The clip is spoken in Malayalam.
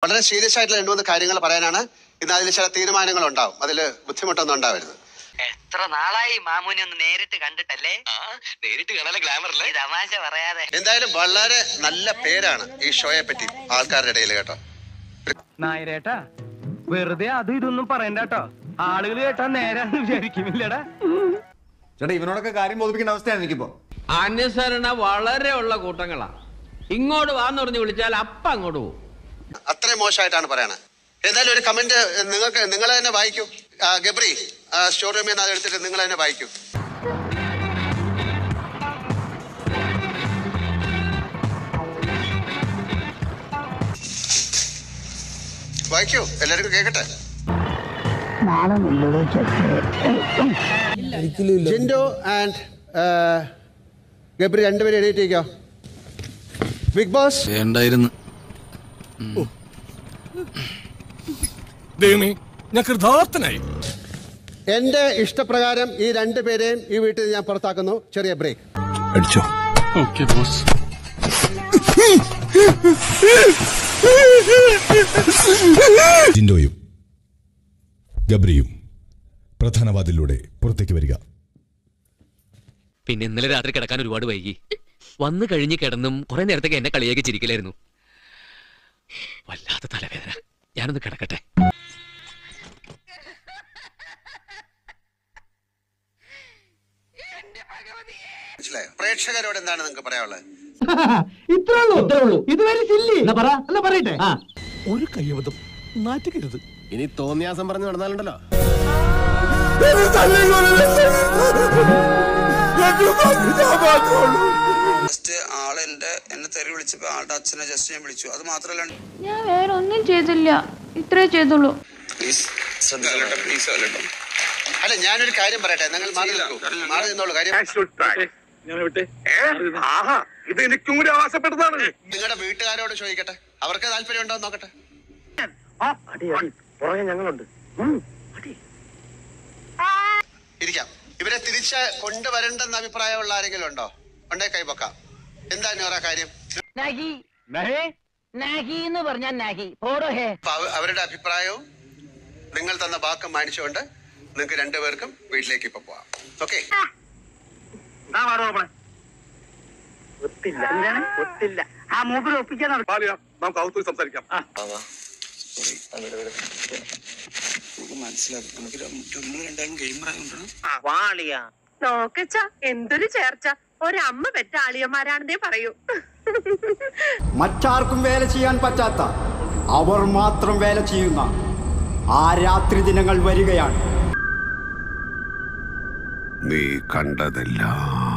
വളരെ സീരിയസ് ആയിട്ടുള്ള രണ്ടു മൂന്ന് കാര്യങ്ങൾ പറയാനാണ് ഇന്ന് അതിൽ ചില തീരുമാനങ്ങൾ ഉണ്ടാവും അതിൽ ബുദ്ധിമുട്ടൊന്നും ഉണ്ടാവരുത് എത്ര നാളായി മാമൂനെ ഒന്ന് നേരിട്ട് കണ്ടിട്ടല്ലേ നേരിട്ട് കാണാൻ ഗ്ലാമർ ഈ തമാശ പറയാതെ എന്തായാലും വളരെ നല്ല പേരാണ് ഈ ഷോയെ പറ്റി ആൾക്കാരുടെ ഇടയിൽ കേട്ടോ നായരേട്ടാ വെറുതെ അതും ഇതൊന്നും പറയണ്ട കേട്ടോ ആളുകൾ കേട്ടാ നേരാന്ന് വിചാരിക്കുന്നില്ലടാ ചേട്ടാ ഇവനോടൊക്കെ കാര്യം ബോധിപ്പിക്കേണ്ട അവസ്ഥയാണ് എനിക്കിപ്പോ അനുസരണ വളരെ ഉള്ള കൂട്ടങ്ങളാ ഇങ്ങോട്ട് വാന്ന് പറഞ്ഞ് വിളിച്ചാൽ അപ്പ അങ്ങോട്ട് പോകും അത്രയും മോശമായിട്ടാണ് പറയണത് എന്തായാലും ഒരു കമന്റ് നിങ്ങൾക്ക് നിങ്ങൾ തന്നെ വായിക്കൂ ആ, ഗബ്രി സ്റ്റോർ റൂമിൽ നിന്ന് അത് എടുത്തിട്ട് നിങ്ങൾ തന്നെ വായിക്കൂ വായിക്കൂ എല്ലാവർക്കും കേൾക്കട്ടെ ജിൻഡോ ആൻഡ് ഗബ്രി രണ്ടുപേരും എഴുതിയിട്ടോ ബിഗ് ബോസ് വേണ്ടായിരുന്നു ദൈവമേ ഞാൻ കൃതാർത്ഥനായി എന്റെ ഇഷ്ടപ്രകാരം ഈ രണ്ടുപേരെയും ഈ വീട്ടിൽ നിന്ന് ഞാൻ പുറത്താക്കുന്നു ചെറിയ ബ്രേക്ക് അടിച്ചോ ഓക്കെ ബോസ് ജിൻഡോയും ഗബ്രിയും പ്രധാന വാതിലൂടെ പുറത്തേക്ക് വരിക പിന്നെ ഇന്നലെ രാത്രി കിടക്കാൻ ഒരുപാട് വൈകി വന്നു കഴിഞ്ഞ് കിടന്നും കുറെ നേരത്തേക്ക് എന്നെ കളിയാക്കി ചിരിക്കലായിരുന്നു വല്ലാത്ത തലവേദന ഞാനൊന്ന് കിടക്കട്ടെ മനസ്സിലായോ പ്രേക്ഷകരോട് എന്താണ് നിങ്ങൾക്ക് പറയാനുള്ളത് ഇത്രേ ഉള്ളൂ ഇത് വരെ സില്ലി പറ എന്നാ പറയട്ടെ ഒരു കയ്യബദ്ധം നാറ്റുകരുത് ഇനി തോന്നിയാസം പറഞ്ഞു നടന്നാലുണ്ടല്ലോ ജസ്റ്റ് ആളെന്റെ എന്നെ തെറി വിളിച്ചപ്പോ ആളുടെ അച്ഛനെ ജസ്റ്റ് ഞാൻ വിളിച്ചു അത് മാത്രല്ല ഞാൻ വേറെ ഒന്നും ചെയ്തില്ല ഇത്രേ ചെയ്തുള്ളൂ പ്ലീസ് ശ്രദ്ധിച്ചോളൂ പ്ലീസ് കേട്ടോ അല്ല ഞാനൊരു കാര്യം പറയട്ടെ നിങ്ങൾ മാറി നിൽക്കൂ മാറി നിന്നോളൂ കാര്യം ഇത് എനിക്കും കൂടി ആവശ്യപ്പെട്ടതാണ് നിങ്ങളുടെ വീട്ടുകാരോട് ചോദിക്കട്ടെ അവർക്ക് താല്പര്യം ഉണ്ടോ എന്ന് നോക്കട്ടെ ഇരിക്കാം ഇവരെ തിരിച്ച് കൊണ്ടുവരണ്ടെന്ന അഭിപ്രായമുള്ള ആരെങ്കിലും ഉണ്ടോ ഉണ്ടേ കൈപൊക്കാം എന്താ നോറ കാര്യം നഹി നഹി എന്ന് പറഞ്ഞാൽ നഹി പോടോ ഹേ അപ്പൊ അവ- അവരുടെ അഭിപ്രായവും നിങ്ങൾ തന്ന വാക്കും മാനിച്ചുകൊണ്ട് നിങ്ങൾക്ക് രണ്ടുപേർക്കും വീട്ടിലേക്ക് ഇപ്പൊ പോവാം ഓക്കെ ഒത്തില്ല എന്താണ് ഒത്തില്ല ആ മൂപ്പിൽ ഒപ്പിക്കാൻ നമുക്ക് അകത്ത് സംസാരിക്കാം മനസ്സിലാക്കും നമുക്ക് നമ്മൾ രണ്ടാളും ഗെയിമർ ആയതുകൊണ്ടാണ് വാളിയാ നോക്കച്ച എന്തൊരു ചേർച്ച ഒരമ്മ പെറ്റ ആളിയന്മാരാണെന്നേ പറയൂ മറ്റാർക്കും വേല ചെയ്യാൻ പറ്റാത്ത അവർ മാത്രം വേല ചെയ്യുന്ന ആ രാത്രി ദിനങ്ങൾ വരികയാണ് നീ കണ്ടതെല്ലാം